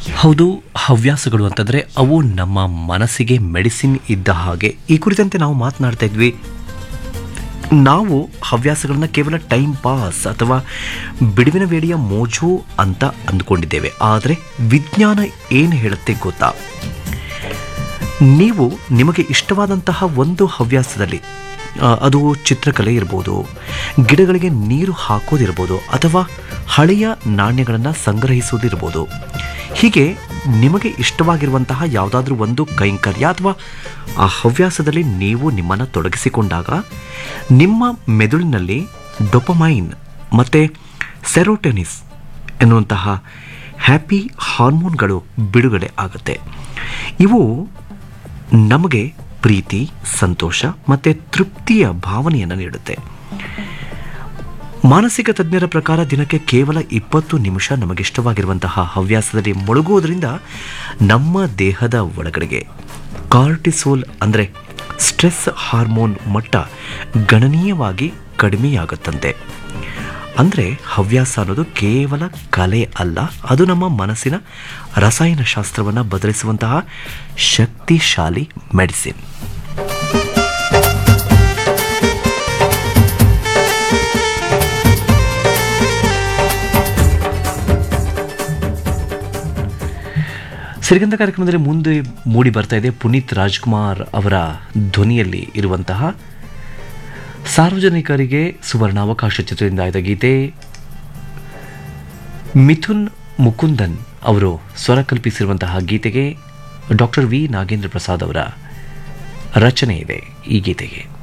ಹೌದು ಹವ್ಯಾಸಗಳು ಅಂತಂದರೆ ಅವು ನಮ್ಮ ಮನಸ್ಸಿಗೆ ಮೆಡಿಸಿನ್ ಇದ್ದ ಹಾಗೆ ಈ ಕುರಿತಂತೆ ನಾವು ಮಾತನಾಡ್ತಾ ಇದ್ವಿ ನಾವು ಹವ್ಯಾಸಗಳನ್ನ ಕೇವಲ ಟೈಮ್ ಪಾಸ್ ಅಥವಾ ಬಿಡುವಿನ ವೇಳೆಯ ಮೋಜು ಅಂತ ಅಂದ್ಕೊಂಡಿದ್ದೇವೆ ಆದರೆ ವಿಜ್ಞಾನ ಏನು ಹೇಳುತ್ತೆ ಗೊತ್ತಾ ನೀವು ನಿಮಗೆ ಇಷ್ಟವಾದಂತಹ ಒಂದು ಹವ್ಯಾಸದಲ್ಲಿ ಆ, ಅದು ಚಿತ್ರಕಲೆ ಇರ್ಬೋದು ಗಿಡಗಳಿಗೆ ನೀರು ಹಾಕೋದಿರ್ಬೋದು ಅಥವಾ ಹಳೆಯ ನಾಣ್ಯಗಳನ್ನು ಸಂಗ್ರಹಿಸೋದಿರ್ಬೋದು ಹೀಗೆ ನಿಮಗೆ ಇಷ್ಟವಾಗಿರುವಂತಹ ಯಾವುದಾದ್ರೂ ಒಂದು ಕೈಂಕರ್ಯ ಅಥವಾ ಆ ಹವ್ಯಾಸದಲ್ಲಿ ನೀವು ನಿಮ್ಮನ್ನು ತೊಡಗಿಸಿಕೊಂಡಾಗ ನಿಮ್ಮ ಮೆದುಳಿನಲ್ಲಿ ಡೊಪಮೈನ್ ಮತ್ತು ಸೆರೋಟೆನಿಸ್ ಎನ್ನುವಂತಹ ಹ್ಯಾಪಿ ಹಾರ್ಮೋನ್ಗಳು ಬಿಡುಗಡೆ ಆಗುತ್ತೆ ಇವು ನಮಗೆ ಪ್ರೀತಿ ಸಂತೋಷ ಮತ್ತು ತೃಪ್ತಿಯ ಭಾವನೆಯನ್ನು ನೀಡುತ್ತೆ ಮಾನಸಿಕ ತಜ್ಞರ ಪ್ರಕಾರ ದಿನಕ್ಕೆ ಕೇವಲ ಇಪ್ಪತ್ತು ನಿಮಿಷ ನಮಗಿಷ್ಟವಾಗಿರುವಂತಹ ಹವ್ಯಾಸದಲ್ಲಿ ಮುಳುಗುವುದರಿಂದ ನಮ್ಮ ದೇಹದ ಒಳಗಡೆಗೆ ಕಾರ್ಟಿಸೋಲ್ ಅಂದರೆ ಸ್ಟ್ರೆಸ್ ಹಾರ್ಮೋನ್ ಮಟ್ಟ ಗಣನೀಯವಾಗಿ ಕಡಿಮೆಯಾಗುತ್ತಂತೆ ಅಂದರೆ ಹವ್ಯಾಸ ಅನ್ನೋದು ಕೇವಲ ಕಲೆ ಅಲ್ಲ ಅದು ನಮ್ಮ ಮನಸ್ಸಿನ ರಸಾಯನಶಾಸ್ತ್ರವನ್ನು ಬದಲಿಸುವಂತಹ ಶಕ್ತಿಶಾಲಿ ಮೆಡಿಸಿನ್ ಸಿರಿಗಂಧ ಕಾರ್ಯಕ್ರಮದಲ್ಲಿ ಮುಂದೆ ಮೂಡಿ ಬರ್ತಾ ಇದೆ ಪುನೀತ್ ರಾಜ್ಕುಮಾರ್ ಅವರ ಧ್ವನಿಯಲ್ಲಿ ಇರುವಂತಹ ಸಾರ್ವಜನಿಕರಿಗೆ ಸುವರ್ಣಾವಕಾಶ ಚಿತ್ರದಿಂದ ಆಯ್ದ ಗೀತೆ ಮಿಥುನ್ ಮುಕುಂದನ್ ಅವರು ಸ್ವರ ಕಲ್ಪಿಸಿರುವಂತಹ ಗೀತೆಗೆ ಡಾಕ್ಟರ್ ವಿ ನಾಗೇಂದ್ರ ಪ್ರಸಾದ್ ಅವರ ರಚನೆ ಇದೆ ಈ ಗೀತೆಗೆ